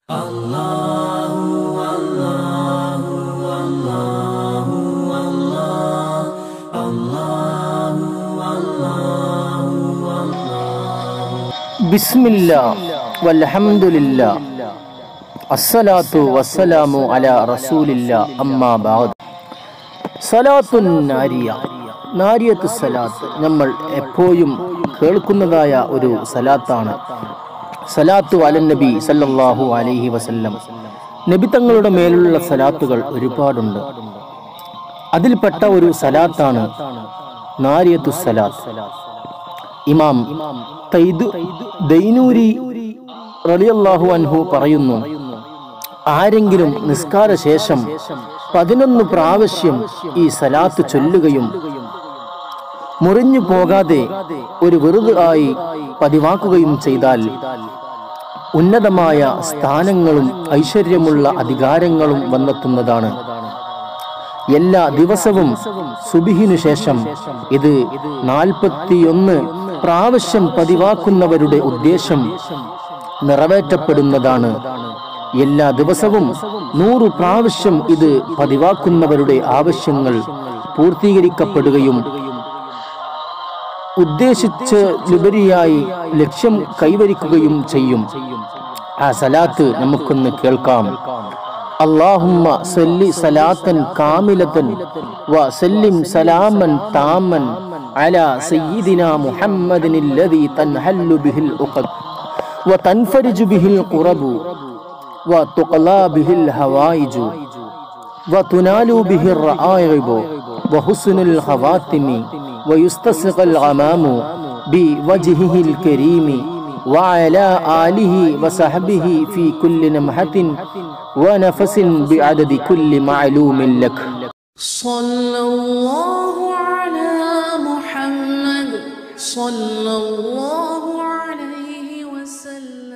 ബിസ്മില്ല വൽഹംദുലില്ല അസ്സലാത്തു വസ്സലാമു അല റസൂലില്ല അമ്മാ ബഅദ് സലാത്തുൻ നാരിയ നാരിയത്ത് സലാത്ത് നമ്മൾ എപ്പോഴും കേൾക്കുന്നതായ ഒരു സലാത്താണ് സലാത്തു അലൻ നബി സല്ലല്ലാഹു അലൈഹി വസല്ലം നബി തങ്ങളുടെ മേലുള്ള സലാത്തുകൾ ഒരുപാടുണ്ട് അതിൽപ്പെട്ട ഒരു സലാത്താണ് നാരിയത്തു സലാത്ത് ഇമാം തൈദ് ദൈനൂരി റളിയല്ലാഹു അൻഹു പറയുന്നു ആരെങ്കിലും നിസ്കാര ശേഷം പതിനൊന്ന് പ്രാവശ്യം ഈ സലാത്ത് ചൊല്ലുകയും മുറിഞ്ഞു പോകാതെ ഒരു വെറുതെ ആയി പതിവാക്കുകയും ചെയ്താൽ ഉന്നതമായ സ്ഥാനങ്ങളും ഐശ്വര്യമുള്ള അധികാരങ്ങളും വന്നെത്തുന്നതാണ് എല്ലാ ദിവസവും സുബിഹിനു ശേഷം ഇത് നാൽപ്പത്തിയൊന്ന് പ്രാവശ്യം പതിവാക്കുന്നവരുടെ ഉദ്ദേശം നിറവേറ്റപ്പെടുന്നതാണ് എല്ലാ ദിവസവും നൂറ് പ്രാവശ്യം ഇത് പതിവാക്കുന്നവരുടെ ആവശ്യങ്ങൾ പൂർത്തീകരിക്കപ്പെടുകയും ഉദ്ദേശിച്ച് ലുബരിയായി ലക്ഷ്യം കൈവരിക്കുകയും ചെയ്യും ആ സലാത്ത് നമുക്കൊന്ന് കേൾക്കാം اللهم صل صلاة كاملة وسلم سلاما تاما على سيدنا محمد الذي تنحل به العقد وتنفرج به القرب وتقلى به الهوائج وتنال به الرعائب وحسن الخواتم ويستسقى الغمام بوجهه الكريم وعلى آله وصحبه في كل نمحة ونفس بعدد كل معلوم لك صلى الله على محمد صلى الله عليه وسلم